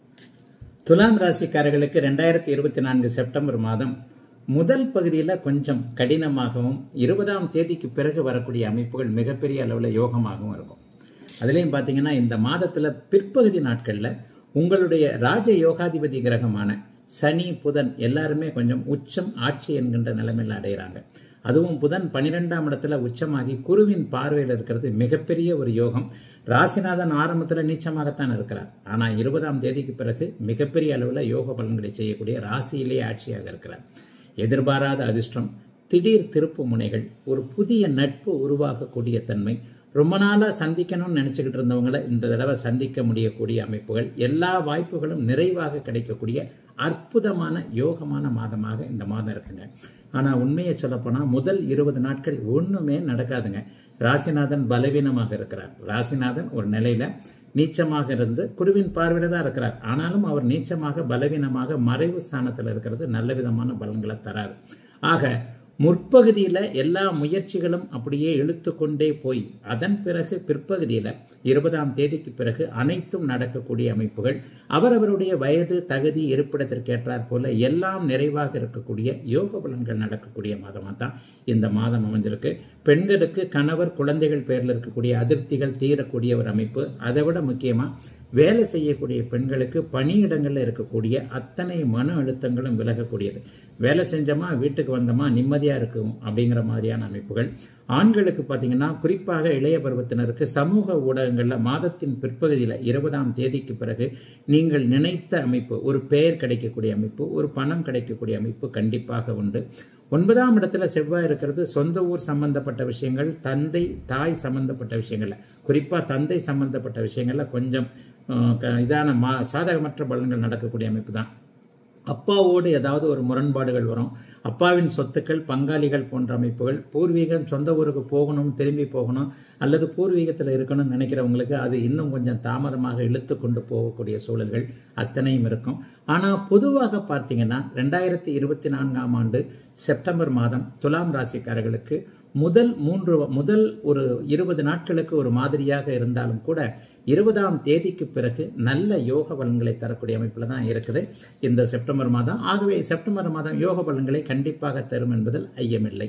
துலாம் ராசிக்காரர்களுக்கு ரெண்டாயிரத்தி இருபத்தி நான்கு செப்டம்பர் மாதம் முதல் பகுதியில் கொஞ்சம் கடினமாகவும் இருபதாம் தேதிக்கு பிறகு வரக்கூடிய அமைப்புகள் மிகப்பெரிய அளவில் யோகமாகவும் இருக்கும் அதுலேயும் பார்த்தீங்கன்னா இந்த மாதத்தில் பிற்பகுதி நாட்களில் உங்களுடைய ராஜ யோகாதிபதி கிரகமான சனி புதன் எல்லாருமே கொஞ்சம் உச்சம் ஆட்சி என்கின்ற நிலைமையில் அடைகிறாங்க அதுவும் புதன் பன்னிரெண்டாம் இடத்துல உச்சமாகி குருவின் பார்வையில் இருக்கிறது மிகப்பெரிய ஒரு யோகம் ராசிநாதன் ஆரம்பத்தில் நீச்சமாகத்தான் இருக்கிறார் ஆனால் இருபதாம் தேதிக்கு பிறகு மிகப்பெரிய அளவில் யோக பலன்களை செய்யக்கூடிய ராசியிலேயே ஆட்சியாக இருக்கிறார் எதிர்பாராத அதிர்ஷ்டம் திடீர் திருப்பு முனைகள் ஒரு புதிய நட்பு உருவாகக்கூடிய தன்மை ரொம்ப நாளாக சந்திக்கணும்னு நினச்சிக்கிட்டு இருந்தவங்கள இந்த தடவை சந்திக்க முடியக்கூடிய அமைப்புகள் எல்லா வாய்ப்புகளும் நிறைவாக கிடைக்கக்கூடிய அற்புதமான யோகமான மாதமாக இந்த மாதம் இருக்குங்க ஆனால் உண்மையை சொல்லப்போனால் முதல் இருபது நாட்கள் ஒன்றுமே நடக்காதுங்க ராசிநாதன் பலவீனமாக இருக்கிறார் ராசிநாதன் ஒரு நிலையில் நீச்சமாக இருந்து குருவின் பார்வையில் தான் இருக்கிறார் ஆனாலும் அவர் நீச்சமாக பலவீனமாக மறைவு ஸ்தானத்தில் இருக்கிறது நல்ல விதமான பலன்களை தராது ஆக முற்பகுதியில் எல்லா முயற்சிகளும் அப்படியே இழுத்து கொண்டே போய் அதன் பிறகு பிற்பகுதியில் இருபதாம் தேதிக்கு பிறகு அனைத்தும் நடக்கக்கூடிய அமைப்புகள் அவரவருடைய வயது தகுதி இருப்பிடத்திற்கேற்றாற் போல எல்லாம் நிறைவாக இருக்கக்கூடிய யோக பலன்கள் நடக்கக்கூடிய மாதமாக தான் இந்த மாதம் அமைஞ்சிருக்கு பெண்களுக்கு கணவர் குழந்தைகள் பேரில் இருக்கக்கூடிய அதிருப்திகள் தீரக்கூடிய ஒரு அமைப்பு அதை விட முக்கியமாக வேலை செய்யக்கூடிய பெண்களுக்கு பணியிடங்களில் இருக்கக்கூடிய அத்தனை மன அழுத்தங்களும் விலகக்கூடியது வேலை செஞ்சோமா வீட்டுக்கு வந்தோமா நிம்மதியாக இருக்கும் அப்படிங்கிற மாதிரியான அமைப்புகள் ஆண்களுக்கு பார்த்தீங்கன்னா குறிப்பாக இளைய பருவத்தினருக்கு சமூக ஊடகங்களில் மாதத்தின் பிற்பகுதியில் இருபதாம் தேதிக்கு பிறகு நீங்கள் நினைத்த அமைப்பு ஒரு பெயர் கிடைக்கக்கூடிய அமைப்பு ஒரு பணம் கிடைக்கக்கூடிய அமைப்பு கண்டிப்பாக உண்டு ஒன்பதாம் இடத்துல செவ்வாய் இருக்கிறது சொந்த ஊர் சம்பந்தப்பட்ட விஷயங்கள் தந்தை தாய் சம்பந்தப்பட்ட விஷயங்கள்ல குறிப்பாக தந்தை சம்பந்தப்பட்ட விஷயங்கள்ல கொஞ்சம் அஹ், க- இதான மா சாதகமற்ற பலன்கள் நடக்கக்கூடிய அமைப்பு தான் அப்பாவோடு ஏதாவது ஒரு முரண்பாடுகள் வரும் அப்பாவின் சொத்துக்கள் பங்காளிகள் போன்ற அமைப்புகள் பூர்வீகம் சொந்த ஊருக்கு போகணும் திரும்பி போகணும் அல்லது பூர்வீகத்தில் இருக்கணும்னு நினைக்கிறவங்களுக்கு அது இன்னும் கொஞ்சம் தாமதமாக இழுத்து கொண்டு போகக்கூடிய சூழல்கள் அத்தனையும் இருக்கும் ஆனால் பொதுவாக பார்த்தீங்கன்னா ரெண்டாயிரத்தி இருபத்தி நான்காம் ஆண்டு செப்டம்பர் மாதம் துலாம் ராசிக்காரர்களுக்கு முதல் மூன்று முதல் ஒரு இருபது நாட்களுக்கு ஒரு மாதிரியாக இருந்தாலும் கூட இருபதாம் தேதிக்கு பிறகு நல்ல யோக பலன்களை தரக்கூடிய அமைப்பில் தான் இருக்குது இந்த செப்டம்பர் மாதம் ஆகவே செப்டம்பர் மாதம் யோக பலன்களை கண்டிப்பாக தரும் என்பதில் ஐயமில்லை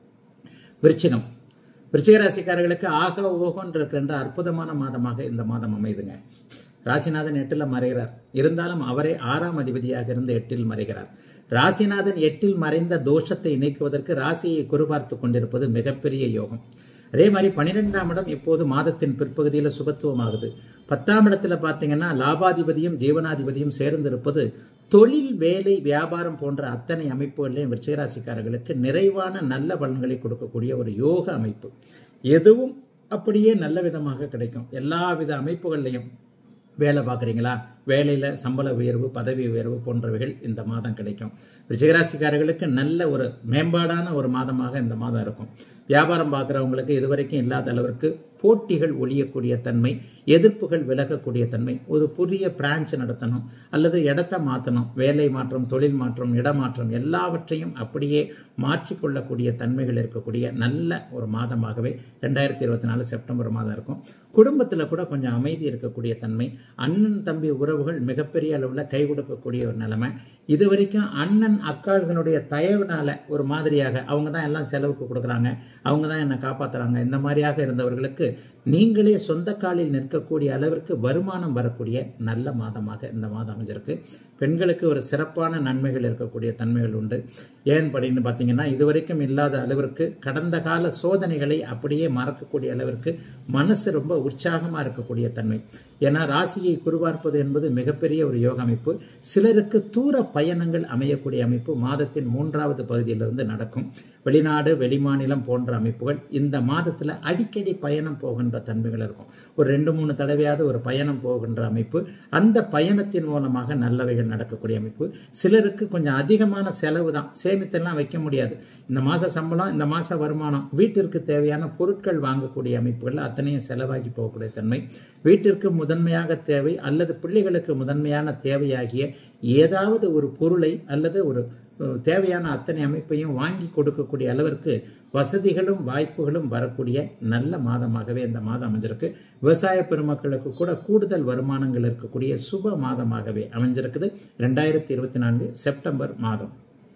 விருச்சிகம் விருச்சிக ராசிக்காரர்களுக்கு ஆக ஓகோன்ற இருக்கின்ற அற்புதமான மாதமாக இந்த மாதம் அமைதுங்க ராசிநாதன் எட்டில் மறைகிறார் இருந்தாலும் அவரே ஆறாம் அதிபதியாக இருந்து எட்டில் மறைகிறார் ராசிநாதன் எட்டில் மறைந்த தோஷத்தை நீக்குவதற்கு ராசியை குறிபார்த்து கொண்டிருப்பது மிகப்பெரிய யோகம் அதே மாதிரி பன்னிரெண்டாம் இடம் இப்போது மாதத்தின் பிற்பகுதியில் சுபத்துவமாகுது பத்தாம் இடத்துல பார்த்தீங்கன்னா லாபாதிபதியும் ஜீவனாதிபதியும் சேர்ந்திருப்பது தொழில் வேலை வியாபாரம் போன்ற அத்தனை அமைப்புகளிலையும் விருச்சிகராசிக்காரர்களுக்கு நிறைவான நல்ல பலன்களை கொடுக்கக்கூடிய ஒரு யோக அமைப்பு எதுவும் அப்படியே நல்ல விதமாக கிடைக்கும் எல்லா வித அமைப்புகள்லையும் வேலை பார்க்குறீங்களா வேலையில் சம்பள உயர்வு பதவி உயர்வு போன்றவைகள் இந்த மாதம் கிடைக்கும் ரிஷிகராசிக்காரர்களுக்கு நல்ல ஒரு மேம்பாடான ஒரு மாதமாக இந்த மாதம் இருக்கும் வியாபாரம் பார்க்குறவங்களுக்கு இதுவரைக்கும் இல்லாத அளவிற்கு போட்டிகள் ஒழியக்கூடிய தன்மை எதிர்ப்புகள் விலகக்கூடிய தன்மை ஒரு புதிய பிரான்ச் நடத்தணும் அல்லது இடத்த மாற்றணும் வேலை மாற்றம் தொழில் மாற்றம் இடமாற்றம் எல்லாவற்றையும் அப்படியே மாற்றிக்கொள்ளக்கூடிய தன்மைகள் இருக்கக்கூடிய நல்ல ஒரு மாதமாகவே ரெண்டாயிரத்தி இருபத்தி நாலு செப்டம்பர் மாதம் இருக்கும் குடும்பத்தில் கூட கொஞ்சம் அமைதி இருக்கக்கூடிய தன்மை அண்ணன் தம்பி உறவுகள் மிகப்பெரிய அளவில் கை கொடுக்கக்கூடிய ஒரு நிலைமை இது வரைக்கும் அண்ணன் அக்காள்களுடைய தயவுனால ஒரு மாதிரியாக அவங்க தான் எல்லாம் செலவுக்கு கொடுக்குறாங்க அவங்க தான் என்னை காப்பாற்றுறாங்க இந்த மாதிரியாக இருந்தவர்களுக்கு நீங்களே சொந்த காலில் நிற்கக்கூடிய அளவிற்கு வருமானம் வரக்கூடிய நல்ல மாதமாக இந்த மாதம் அமைஞ்சிருக்கு பெண்களுக்கு ஒரு சிறப்பான நன்மைகள் இருக்கக்கூடிய தன்மைகள் உண்டு ஏன் அப்படின்னு பார்த்தீங்கன்னா இதுவரைக்கும் இல்லாத அளவிற்கு கடந்த கால சோதனைகளை அப்படியே மறக்கக்கூடிய அளவிற்கு மனசு ரொம்ப உற்சாகமாக இருக்கக்கூடிய தன்மை ஏன்னா ராசியை குருவார்ப்பது என்பது மிகப்பெரிய ஒரு யோக அமைப்பு சிலருக்கு தூர பயணங்கள் அமையக்கூடிய அமைப்பு மாதத்தின் மூன்றாவது பகுதியிலிருந்து நடக்கும் வெளிநாடு வெளிமாநிலம் போன்ற அமைப்புகள் இந்த மாதத்தில் அடிக்கடி பயணம் போகின்ற தன்மைகள் இருக்கும் ஒரு ரெண்டு மூணு தடவையாவது ஒரு பயணம் போகின்ற அமைப்பு அந்த பயணத்தின் மூலமாக நல்லவைகள் நடக்கக்கூடிய அமைப்பு சிலருக்கு கொஞ்சம் அதிகமான செலவு தான் சேமித்தெல்லாம் வைக்க முடியாது இந்த மாத சம்பளம் இந்த மாத வருமானம் வீட்டிற்கு தேவையான பொருட்கள் வாங்கக்கூடிய அமைப்புகள் அத்தனையும் செலவாகி போகக்கூடிய தன்மை வீட்டிற்கு முதன்மையாக தேவை அல்லது பிள்ளைகளுக்கு முதன்மையான தேவையாகிய ஏதாவது ஒரு பொருளை அல்லது ஒரு தேவையான அத்தனை அமைப்பையும் வாங்கி கொடுக்கக்கூடிய அளவிற்கு வசதிகளும் வாய்ப்புகளும் வரக்கூடிய நல்ல மாதமாகவே இந்த மாதம் அமைஞ்சிருக்கு விவசாய பெருமக்களுக்கு கூட கூடுதல் வருமானங்கள் இருக்கக்கூடிய சுப மாதமாகவே அமைஞ்சிருக்குது ரெண்டாயிரத்தி இருபத்தி நான்கு செப்டம்பர் மாதம்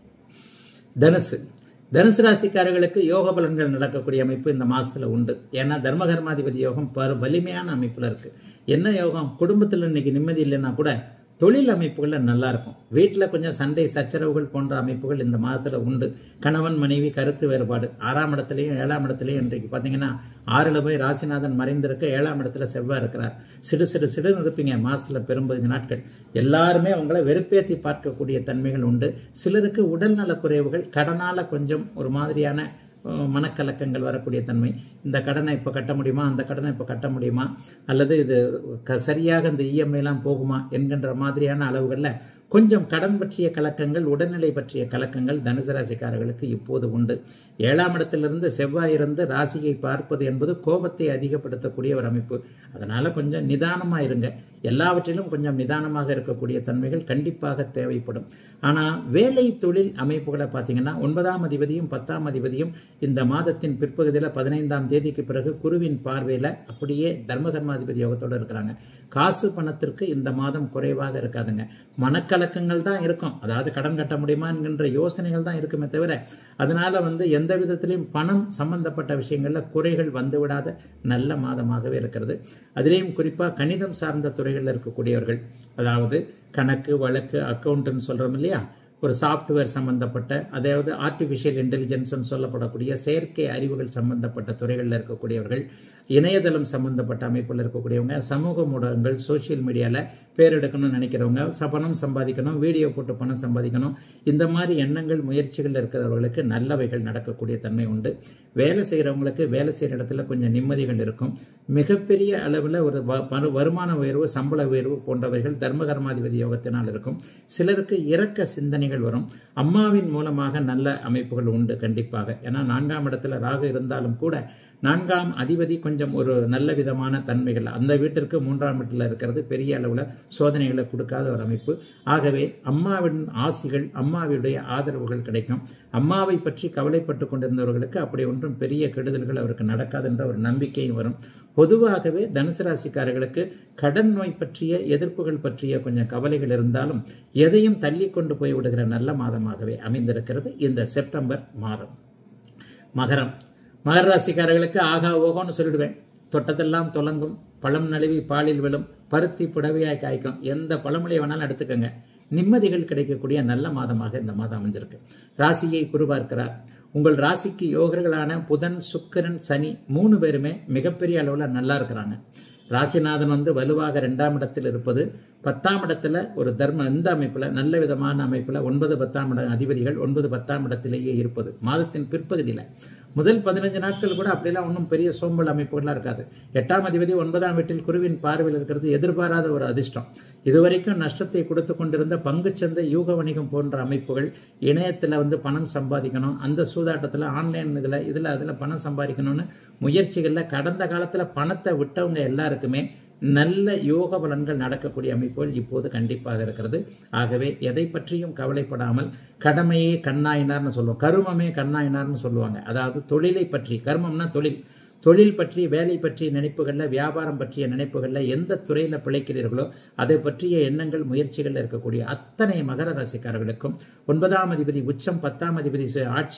தனுசு தனுசு ராசிக்காரர்களுக்கு யோக பலன்கள் நடக்கக்கூடிய அமைப்பு இந்த மாசத்துல உண்டு ஏன்னா தர்மகர்மாதிபதி யோகம் பரு வலிமையான அமைப்புல இருக்கு என்ன யோகம் குடும்பத்தில் இன்னைக்கு நிம்மதி இல்லைன்னா கூட தொழில் அமைப்புகளில் நல்லா இருக்கும் வீட்டில் கொஞ்சம் சண்டை சச்சரவுகள் போன்ற அமைப்புகள் இந்த மாதத்தில் உண்டு கணவன் மனைவி கருத்து வேறுபாடு ஆறாம் இடத்துலையும் ஏழாம் இடத்துலையும் இன்றைக்கு பார்த்தீங்கன்னா ஆறில் போய் ராசிநாதன் மறைந்திருக்க ஏழாம் இடத்துல செவ்வாய் இருக்கிறார் சிடு சிடு சிடுன்னு இருப்பீங்க மாதத்தில் பெரும்பகுதி நாட்கள் எல்லாருமே அவங்கள வெறுப்பேற்றி பார்க்கக்கூடிய தன்மைகள் உண்டு சிலருக்கு உடல்நல குறைவுகள் கடனால் கொஞ்சம் ஒரு மாதிரியான மனக்கலக்கங்கள் வரக்கூடிய தன்மை இந்த கடனை இப்போ கட்ட முடியுமா அந்த கடனை இப்போ கட்ட முடியுமா அல்லது இது க சரியாக இந்த இஎம்ஐலாம் போகுமா என்கின்ற மாதிரியான அளவுகளில் கொஞ்சம் கடன் பற்றிய கலக்கங்கள் உடல்நிலை பற்றிய கலக்கங்கள் தனுசு ராசிக்காரர்களுக்கு இப்போது உண்டு ஏழாம் இடத்திலிருந்து செவ்வாய் இருந்து ராசியை பார்ப்பது என்பது கோபத்தை அதிகப்படுத்தக்கூடிய ஒரு அமைப்பு அதனால கொஞ்சம் நிதானமாக இருங்க எல்லாவற்றிலும் கொஞ்சம் நிதானமாக இருக்கக்கூடிய தன்மைகள் கண்டிப்பாக தேவைப்படும் ஆனால் வேலை தொழில் அமைப்புகளை பார்த்தீங்கன்னா ஒன்பதாம் அதிபதியும் பத்தாம் அதிபதியும் இந்த மாதத்தின் பிற்பகுதியில் பதினைந்தாம் தேதிக்கு பிறகு குருவின் பார்வையில் அப்படியே தர்மகர்மாதிபதி யோகத்தோடு இருக்கிறாங்க காசு பணத்திற்கு இந்த மாதம் குறைவாக இருக்காதுங்க மனக்கலக்கங்கள் தான் இருக்கும் அதாவது கடன் கட்ட முடியுமா என்கின்ற யோசனைகள் தான் இருக்குமே தவிர அதனால வந்து எந்த விதத்திலையும் பணம் சம்பந்தப்பட்ட விஷயங்களில் குறைகள் வந்துவிடாத நல்ல மாதமாகவே இருக்கிறது அதிலேயும் குறிப்பாக கணிதம் சார்ந்த துறைகளில் இருக்கக்கூடியவர்கள் அதாவது கணக்கு வழக்கு அக்கௌண்ட்னு சொல்கிறோம் இல்லையா ஒரு சாஃப்ட்வேர் சம்பந்தப்பட்ட அதாவது ஆர்டிஃபிஷியல் இன்டெலிஜென்ஸ்னு சொல்லப்படக்கூடிய செயற்கை அறிவுகள் சம்பந்தப்பட்ட துறைகளில் இருக்கக்கூடியவர்கள் இணையதளம் சம்பந்தப்பட்ட அமைப்பில் இருக்கக்கூடியவங்க சமூக ஊடகங்கள் சோசியல் மீடியாவில் பேர் எடுக்கணும்னு நினைக்கிறவங்க பணம் சம்பாதிக்கணும் வீடியோ போட்டு பணம் சம்பாதிக்கணும் இந்த மாதிரி எண்ணங்கள் முயற்சிகள் இருக்கிறவர்களுக்கு நல்லவைகள் நடக்கக்கூடிய தன்மை உண்டு வேலை செய்கிறவங்களுக்கு வேலை செய்கிற இடத்துல கொஞ்சம் நிம்மதிகள் இருக்கும் மிகப்பெரிய அளவில் ஒரு வருமான உயர்வு சம்பள உயர்வு போன்றவைகள் தர்மகர்மாதிபதி யோகத்தினால் இருக்கும் சிலருக்கு இறக்க சிந்தனைகள் வரும் அம்மாவின் மூலமாக நல்ல அமைப்புகள் உண்டு கண்டிப்பாக ஏன்னா நான்காம் இடத்துல ராகு இருந்தாலும் கூட நான்காம் அதிபதி கொஞ்சம் ஒரு நல்ல விதமான தன்மைகள் அந்த வீட்டிற்கு மூன்றாம் வீட்டில் இருக்கிறது பெரிய அளவில் சோதனைகளை கொடுக்காத ஒரு அமைப்பு ஆகவே அம்மாவின் ஆசிகள் அம்மாவுடைய ஆதரவுகள் கிடைக்கும் அம்மாவை பற்றி கவலைப்பட்டு கொண்டிருந்தவர்களுக்கு அப்படி ஒன்றும் பெரிய கெடுதல்கள் அவருக்கு நடக்காதுன்ற ஒரு நம்பிக்கையும் வரும் பொதுவாகவே தனுசு ராசிக்காரர்களுக்கு கடன் நோய் பற்றிய எதிர்ப்புகள் பற்றிய கொஞ்சம் கவலைகள் இருந்தாலும் எதையும் தள்ளி கொண்டு போய் விடுகிற நல்ல மாதமாகவே அமைந்திருக்கிறது இந்த செப்டம்பர் மாதம் மகரம் மகர ராசிக்காரர்களுக்கு ஆகா ஓகோன்னு சொல்லிடுவேன் தொட்டதெல்லாம் தொலங்கும் பழம் நழுவி பாலில் விழும் பருத்தி புடவையாய் காய்க்கும் எந்த பழமொழியை வேணாலும் எடுத்துக்கோங்க நிம்மதிகள் கிடைக்கக்கூடிய நல்ல மாதமாக இந்த மாதம் அமைஞ்சிருக்கு ராசியை குருபார்க்கிறார் உங்கள் ராசிக்கு யோகர்களான புதன் சுக்கிரன் சனி மூணு பேருமே மிகப்பெரிய அளவில் நல்லா இருக்கிறாங்க ராசிநாதன் வந்து வலுவாக ரெண்டாம் இடத்தில் இருப்பது பத்தாம் இடத்துல ஒரு தர்ம இந்த அமைப்பில் நல்ல விதமான அமைப்பில் ஒன்பது பத்தாம் இட அதிபதிகள் ஒன்பது பத்தாம் இடத்திலேயே இருப்பது மாதத்தின் பிற்பகுதியில் முதல் பதினஞ்சு நாட்கள் கூட அப்படிலாம் ஒன்றும் பெரிய சோம்பல் அமைப்புகள்லாம் இருக்காது எட்டாம் அதிபதி ஒன்பதாம் வீட்டில் குருவின் பார்வையில் இருக்கிறது எதிர்பாராத ஒரு அதிர்ஷ்டம் இதுவரைக்கும் நஷ்டத்தை கொடுத்து கொண்டிருந்த பங்குச்சந்தை யூக வணிகம் போன்ற அமைப்புகள் இணையத்தில் வந்து பணம் சம்பாதிக்கணும் அந்த சூதாட்டத்தில் ஆன்லைன் இதில் இதில் அதில் பணம் சம்பாதிக்கணும்னு முயற்சிகளில் கடந்த காலத்தில் பணத்தை விட்டவங்க எல்லாருக்குமே நல்ல யோக பலன்கள் நடக்கக்கூடிய அமைப்புகள் இப்போது கண்டிப்பாக இருக்கிறது ஆகவே எதை பற்றியும் கவலைப்படாமல் கடமையே கண்ணாயினார்னு சொல்லுவோம் கருமமே கண்ணாயினார்னு சொல்லுவாங்க அதாவது தொழிலை பற்றி கர்மம்னா தொழில் தொழில் பற்றி வேலை பற்றிய நினைப்புகளில் வியாபாரம் பற்றிய நினைப்புகளில் எந்த துறையில் பிழைக்கிறீர்களோ அதை பற்றிய எண்ணங்கள் முயற்சிகளில் இருக்கக்கூடிய அத்தனை மகர ராசிக்காரர்களுக்கும் ஒன்பதாம் அதிபதி உச்சம் பத்தாம் அதிபதி ஆட்சி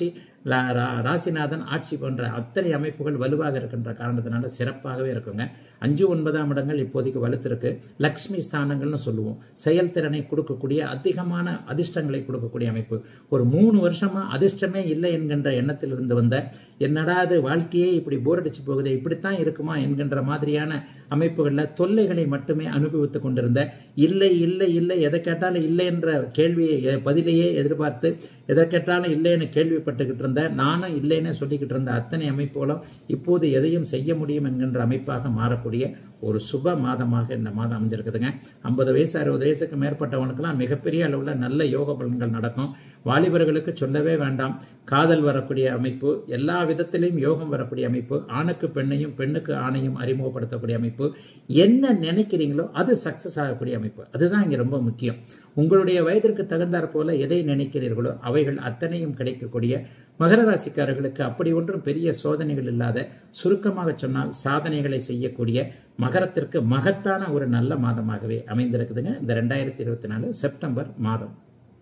லா- ரா- ராசிநாதன் ஆட்சி போன்ற அத்தனை அமைப்புகள் வலுவாக இருக்கின்ற காரணத்தினால சிறப்பாகவே இருக்குங்க அஞ்சு ஒன்பதாம் இடங்கள் இப்போதைக்கு வலுத்திருக்கு லக்ஷ்மி ஸ்தானங்கள்னு சொல்லுவோம் செயல்திறனை கொடுக்கக்கூடிய அதிகமான அதிர்ஷ்டங்களை கொடுக்கக்கூடிய அமைப்பு ஒரு மூணு வருஷமா அதிர்ஷ்டமே இல்லை என்கின்ற எண்ணத்தில் இருந்து வந்த என்னடா அது வாழ்க்கையே இப்படி போர் அடிச்சு போகுது இப்படித்தான் இருக்குமா என்கின்ற மாதிரியான அமைப்புகளில் தொல்லைகளை மட்டுமே அனுபவித்துக் கொண்டிருந்த இல்லை இல்லை இல்லை எதை கேட்டாலும் இல்லை என்ற கேள்வியை எ- பதிலையே எதிர்பார்த்து எதை கேட்டாலும் இல்லைன்னு கேள்விப்பட்டுக்கிட்டு இருந்த நானும் இல்லைன்னு சொல்லிக்கிட்டு இருந்த அத்தனை அமைப்புகளும் இப்போது எதையும் செய்ய முடியும் என்கின்ற அமைப்பாக மாறக்கூடிய ஒரு சுப மாதமாக இந்த மாதம் அமைஞ்சிருக்குதுங்க ஐம்பது வயசு அறுபது வயசுக்கு மேற்பட்டவனுக்கெல்லாம் மிகப்பெரிய அளவில் நல்ல யோக பலன்கள் நடக்கும் வாலிபர்களுக்கு சொல்லவே வேண்டாம் காதல் வரக்கூடிய அமைப்பு எல்லா விதத்திலையும் யோகம் வரக்கூடிய அமைப்பு ஆணுக்கு பெண்ணையும் பெண்ணுக்கு ஆணையும் அறிமுகப்படுத்தக்கூடிய அமைப்பு என்ன நினைக்கிறீங்களோ அது சக்சஸ் ஆகக்கூடிய அமைப்பு அதுதான் இங்கே ரொம்ப முக்கியம் உங்களுடைய வயதிற்கு தகுந்தாற் போல எதை நினைக்கிறீர்களோ அவைகள் அத்தனையும் கிடைக்கக்கூடிய மகர ராசிக்காரர்களுக்கு அப்படி ஒன்றும் பெரிய சோதனைகள் இல்லாத சுருக்கமாக சொன்னால் சாதனைகளை செய்யக்கூடிய மகரத்திற்கு மகத்தான ஒரு நல்ல மாதமாகவே அமைந்திருக்குதுங்க இந்த ரெண்டாயிரத்தி இருபத்தி நாலு செப்டம்பர் மாதம்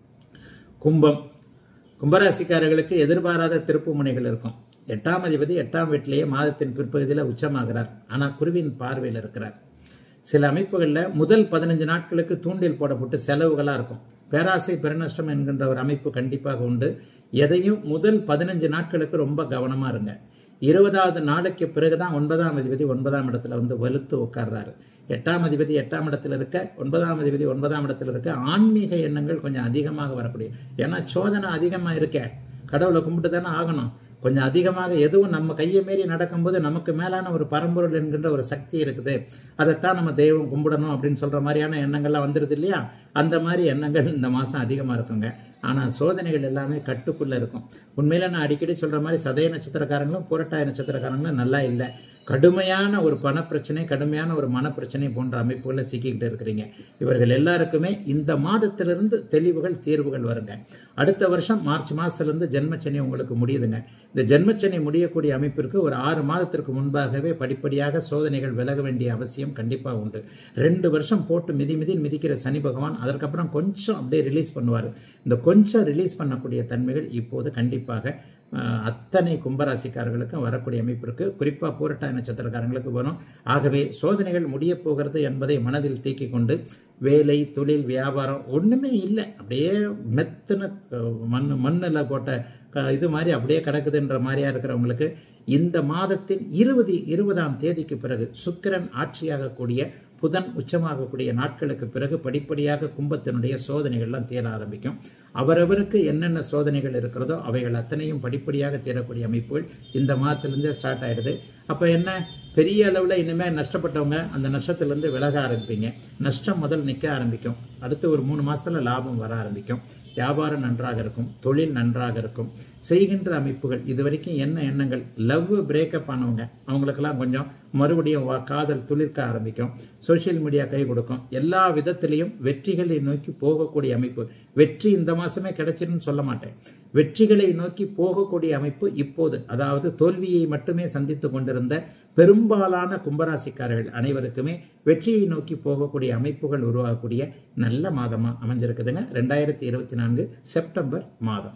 கும்பம் கும்பராசிக்காரர்களுக்கு எதிர்பாராத திருப்பு முனைகள் இருக்கும் எட்டாம் அதிபதி எட்டாம் வீட்டிலேயே மாதத்தின் பிற்பகுதியில் உச்சமாகிறார் ஆனால் குருவின் பார்வையில் இருக்கிறார் சில அமைப்புகளில் முதல் பதினஞ்சு நாட்களுக்கு தூண்டில் போடப்பட்டு செலவுகளாக இருக்கும் பேராசை பெருநஷ்டம் என்கின்ற ஒரு அமைப்பு கண்டிப்பாக உண்டு எதையும் முதல் பதினஞ்சு நாட்களுக்கு ரொம்ப கவனமாக இருங்க இருபதாவது நாளுக்கு பிறகுதான் ஒன்பதாம் அதிபதி ஒன்பதாம் இடத்துல வந்து வலுத்து உட்கார்றாரு எட்டாம் அதிபதி எட்டாம் இடத்துல இருக்க ஒன்பதாம் அதிபதி ஒன்பதாம் இடத்துல இருக்க ஆன்மீக எண்ணங்கள் கொஞ்சம் அதிகமாக வரக்கூடிய ஏன்னா சோதனை அதிகமாக இருக்க கடவுளை கும்பிட்டு தானே ஆகணும் கொஞ்சம் அதிகமாக எதுவும் நம்ம கையை மீறி நடக்கும்போது நமக்கு மேலான ஒரு பரம்பொருள் என்கின்ற ஒரு சக்தி இருக்குது அதைத்தான் நம்ம தெய்வம் கும்பிடணும் அப்படின்னு சொல்ற மாதிரியான எண்ணங்கள்லாம் வந்துருது இல்லையா அந்த மாதிரி எண்ணங்கள் இந்த மாதம் அதிகமாக இருக்குங்க ஆனால் சோதனைகள் எல்லாமே கட்டுக்குள்ளே இருக்கும் உண்மையில நான் அடிக்கடி சொல்கிற மாதிரி சதய நட்சத்திரக்காரங்களும் புரட்டாய நட்சத்திரக்காரங்களும் நல்லா இல்லை கடுமையான ஒரு பணப்பிரச்சனை கடுமையான ஒரு மனப்பிரச்சனை போன்ற அமைப்புகளில் சிக்கிக்கிட்டு இருக்கிறீங்க இவர்கள் எல்லாருக்குமே இந்த மாதத்திலிருந்து தெளிவுகள் தீர்வுகள் வருங்க அடுத்த வருஷம் மார்ச் மாதத்துலேருந்து ஜென்மச்சனி உங்களுக்கு முடியுதுங்க இந்த ஜென்மச்சனி முடியக்கூடிய அமைப்பிற்கு ஒரு ஆறு மாதத்திற்கு முன்பாகவே படிப்படியாக சோதனைகள் விலக வேண்டிய அவசியம் கண்டிப்பாக உண்டு ரெண்டு வருஷம் போட்டு மிதி மிதி மிதிக்கிற சனி பகவான் அதற்கப்புறம் கொஞ்சம் அப்படியே ரிலீஸ் பண்ணுவார் இந்த கொஞ்சம் ரிலீஸ் பண்ணக்கூடிய தன்மைகள் இப்போது கண்டிப்பாக அஹ், அத்தனை கும்பராசிக்காரர்களுக்கும் வரக்கூடிய அமைப்பிற்கு குறிப்பாக பூரட்டாய நட்சத்திரக்காரங்களுக்கு வரும் ஆகவே சோதனைகள் முடிய போகிறது என்பதை மனதில் தீக்கி கொண்டு வேலை தொழில் வியாபாரம் ஒன்றுமே இல்லை அப்படியே மெத்துன மண் மண்ணில் போட்ட க- இது மாதிரி அப்படியே கிடக்குதுன்ற மாதிரியா இருக்கிறவங்களுக்கு இந்த மாதத்தின் இருபது இருபதாம் தேதிக்கு பிறகு சுக்கிரன் ஆட்சியாகக்கூடிய புதன் உச்சமாகக்கூடிய நாட்களுக்கு பிறகு படிப்படியாக கும்பத்தினுடைய சோதனைகள்லாம் தீர ஆரம்பிக்கும் அவரவருக்கு என்னென்ன சோதனைகள் இருக்கிறதோ அவைகள் அத்தனையும் படிப்படியாக தீரக்கூடிய அமைப்புகள் இந்த மாதத்திலிருந்தே ஸ்டார்ட் ஆயிடுது அப்போ என்ன பெரிய அளவில் இனிமேல் நஷ்டப்பட்டவங்க அந்த நஷ்டத்திலிருந்து விலக ஆரம்பிப்பீங்க நஷ்டம் முதல் நிற்க ஆரம்பிக்கும் அடுத்து ஒரு மூணு மாசத்துல லாபம் வர ஆரம்பிக்கும் வியாபாரம் நன்றாக இருக்கும் தொழில் நன்றாக இருக்கும் செய்கின்ற அமைப்புகள் இது வரைக்கும் என்ன எண்ணங்கள் லவ் பிரேக்கப் ஆனவங்க அவங்களுக்கெல்லாம் கொஞ்சம் மறுபடியும் வா- காதல் துளிர்க்க ஆரம்பிக்கும் சோஷியல் மீடியா கை கொடுக்கும் எல்லா விதத்திலையும் வெற்றிகளை நோக்கி போகக்கூடிய அமைப்பு வெற்றி இந்த மாசமே கிடைச்சிருன்னு சொல்ல மாட்டேன் வெற்றிகளை நோக்கி போகக்கூடிய அமைப்பு இப்போது அதாவது தோல்வியை மட்டுமே சந்தித்து கொண்டிருந்த பெரும்பாலான கும்பராசிக்காரர்கள் அனைவருக்குமே வெற்றியை நோக்கி போகக்கூடிய அமைப்புகள் உருவாகக்கூடிய நல்ல மாதமா அமைஞ்சிருக்குதுங்க ரெண்டாயிரத்தி இருபத்தி நான்கு செப்டம்பர் மாதம்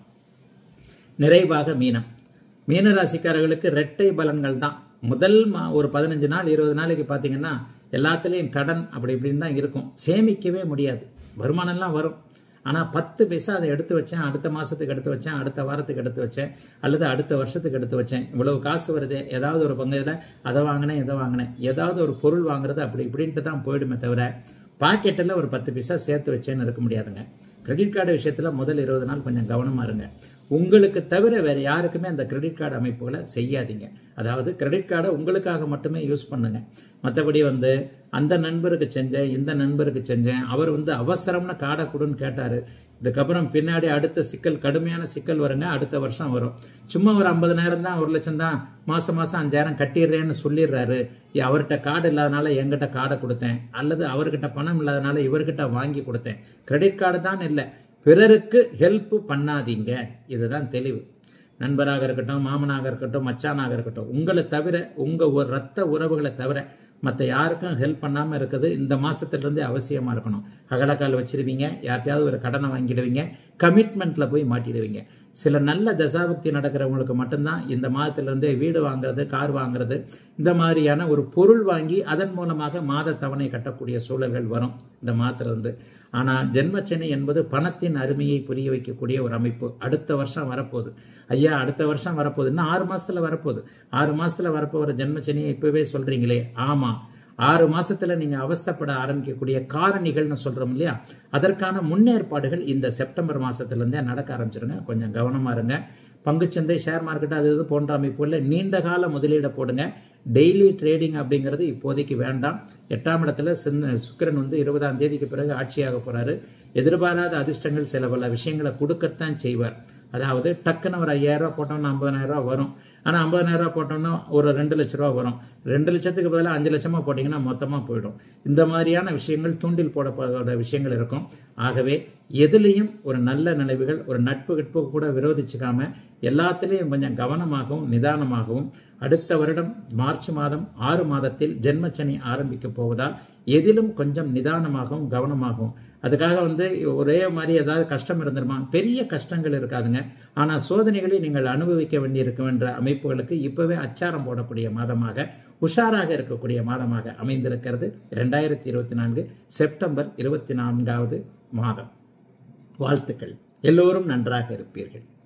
நிறைவாக மீனம் மீன ராசிக்காரர்களுக்கு ரெட்டை பலன்கள் தான் முதல் மா ஒரு பதினஞ்சு நாள் இருபது நாளைக்கு பார்த்தீங்கன்னா எல்லாத்துலேயும் கடன் அப்படி இப்படின்னு தான் இருக்கும் சேமிக்கவே முடியாது வருமானம்லாம் வரும் ஆனால் பத்து பைசா அதை எடுத்து வச்சேன் அடுத்த மாதத்துக்கு எடுத்து வச்சேன் அடுத்த வாரத்துக்கு எடுத்து வச்சேன் அல்லது அடுத்த வருஷத்துக்கு எடுத்து வச்சேன் இவ்வளவு காசு வருது ஏதாவது ஒரு பங்கு இதில் அதை வாங்கினேன் இதை வாங்கினேன் ஏதாவது ஒரு பொருள் வாங்குறது அப்படி இப்படின்ட்டு தான் போயிடுமே தவிர பாக்கெட்டில் ஒரு பத்து பைசா சேர்த்து வச்சேன்னு இருக்க முடியாதுங்க கிரெடிட் கார்டு விஷயத்தில் முதல் இருபது நாள் கொஞ்சம் கவனமாக இருங்க உங்களுக்கு தவிர வேற யாருக்குமே அந்த கிரெடிட் கார்டு அமைப்புகளை செய்யாதீங்க அதாவது கிரெடிட் கார்டை உங்களுக்காக மட்டுமே யூஸ் பண்ணுங்க மற்றபடி வந்து அந்த நண்பருக்கு செஞ்சேன் இந்த நண்பருக்கு செஞ்சேன் அவர் வந்து அவசரம்னு கார்டை கொடுன்னு கேட்டார் இதுக்கப்புறம் பின்னாடி அடுத்த சிக்கல் கடுமையான சிக்கல் வருங்க அடுத்த வருஷம் வரும் சும்மா ஒரு ஐம்பதனாயிரம் தான் ஒரு லட்சம் தான் மாசம் மாசம் அஞ்சாயிரம் கட்டிடுறேன்னு சொல்லிடுறாரு ஏ, அவர்கிட்ட கார்டு இல்லாதனால என்கிட்ட கார்டை கொடுத்தேன் அல்லது அவர்கிட்ட பணம் இல்லாதனால இவர்கிட்ட வாங்கி கொடுத்தேன் கிரெடிட் கார்டு தான் இல்லை பிறருக்கு ஹெல்ப் பண்ணாதீங்க இதுதான் தெளிவு நண்பராக இருக்கட்டும் மாமனாக இருக்கட்டும் மச்சானாக இருக்கட்டும் உங்களை தவிர உங்கள் ஒரு ரத்த உறவுகளை தவிர மற்ற யாருக்கும் ஹெல்ப் பண்ணாமல் இருக்குது இந்த மாதத்துலேருந்தே அவசியமாக இருக்கணும் அகலக்கால் வச்சிருவீங்க யார்கிட்டயாவது ஒரு கடனை வாங்கிடுவீங்க கமிட்மெண்ட்டில் போய் மாட்டிடுவீங்க சில நல்ல தசாபக்தி நடக்கிறவங்களுக்கு மட்டும்தான் இந்த மாதத்திலிருந்து வீடு வாங்குறது கார் வாங்குறது இந்த மாதிரியான ஒரு பொருள் வாங்கி அதன் மூலமாக மாத தவணை கட்டக்கூடிய சூழல்கள் வரும் இந்த மாதத்திலிருந்து ஆனால் ஜென்மச்சனி என்பது பணத்தின் அருமையை புரிய வைக்கக்கூடிய ஒரு அமைப்பு அடுத்த வருஷம் வரப்போகுது ஐயா அடுத்த வருஷம் வரப்போகுது இன்னும் ஆறு மாசத்துல வரப்போகுது ஆறு மாசத்துல வரப்போகிற ஜென்மச்சனியை இப்பவே சொல்றீங்களே ஆமா ஆறு மாசத்துல நீங்க அவஸ்தப்பட ஆரம்பிக்கக்கூடிய காரணிகள்னு சொல்றோம் இல்லையா அதற்கான முன்னேற்பாடுகள் இந்த செப்டம்பர் மாசத்துல இருந்தே நடக்க ஆரம்பிச்சிருங்க கொஞ்சம் கவனமா இருங்க பங்குச்சந்தை ஷேர் மார்க்கெட் அது இது போன்ற அமைப்புகளில் நீண்ட கால முதலீடை போடுங்க டெய்லி ட்ரேடிங் அப்படிங்கிறது இப்போதைக்கு வேண்டாம் எட்டாம் இடத்துல சிந்த சுக்கிரன் வந்து இருபதாம் தேதிக்கு பிறகு ஆட்சியாக போறாரு எதிர்பாராத அதிர்ஷ்டங்கள் சில பல விஷயங்களை கொடுக்கத்தான் செய்வார் அதாவது டக்குன்னு ஒரு ஐயாயிரம் ரூபா போட்டோம்னா ஐம்பதனாயிரம் ரூபா வரும் ஆனால் ஐம்பதனாயிரம் ரூபா போட்டோம்னா ஒரு ரெண்டு லட்ச ரூபா வரும் ரெண்டு லட்சத்துக்கு பதிலாக அஞ்சு லட்சமா போட்டிங்கன்னா மொத்தமாக போயிடும் இந்த மாதிரியான விஷயங்கள் தூண்டில் போடப்பட விஷயங்கள் இருக்கும் ஆகவே எதுலேயும் ஒரு நல்ல நினைவுகள் ஒரு நட்பு கிட்பு கூட விரோதிச்சுக்காம எல்லாத்துலேயும் கொஞ்சம் கவனமாகவும் நிதானமாகவும் அடுத்த வருடம் மார்ச் மாதம் ஆறு மாதத்தில் ஜென்மச்சனி ஆரம்பிக்க போவதால் எதிலும் கொஞ்சம் நிதானமாகவும் கவனமாகவும் அதுக்காக வந்து ஒரே மாதிரி ஏதாவது கஷ்டம் இருந்துருமா பெரிய கஷ்டங்கள் இருக்காதுங்க ஆனால் சோதனைகளை நீங்கள் அனுபவிக்க வேண்டியிருக்கும் என்ற அமைப்புகளுக்கு இப்பவே அச்சாரம் போடக்கூடிய மாதமாக உஷாராக இருக்கக்கூடிய மாதமாக அமைந்திருக்கிறது ரெண்டாயிரத்தி இருபத்தி நான்கு செப்டம்பர் இருபத்தி நான்காவது மாதம் வாழ்த்துக்கள் எல்லோரும் நன்றாக இருப்பீர்கள்